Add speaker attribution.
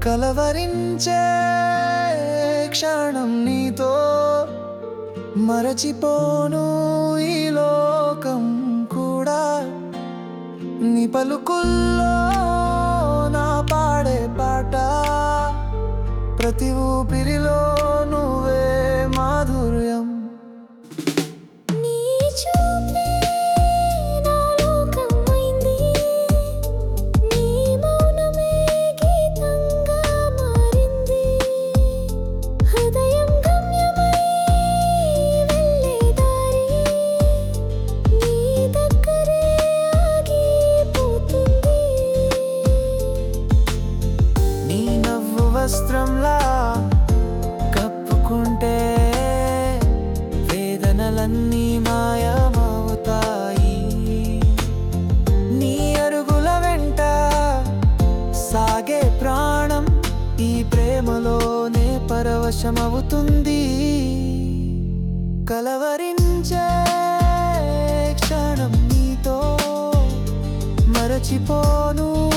Speaker 1: కలవరించే క్షణం నీతో మరచిపోను ఈ లోకం కూడా నీ పలుకుల్లో నా పాడే పాట ప్రతి ఊపిరిలో నువ్వే మాధుర్యం
Speaker 2: నీ చూపే నా లోకమైంది నీ మౌనమే గీతంగా మారింది హృదయం గమ్యమై వెళ్ళే దారి నీ దగ్గరే ఆగిపోతుంది
Speaker 1: నీ నవ్వు వస్త్రంలా కప్పుకుంటే వేదనలన్నీ మాయమవుతాయి నీ అరుగుల వెంట సాగే ప్రాణం ఈ ప్రేమలోనే పరవశమవుతుంది కలవరించే క్షణం నీతో మరచిపోను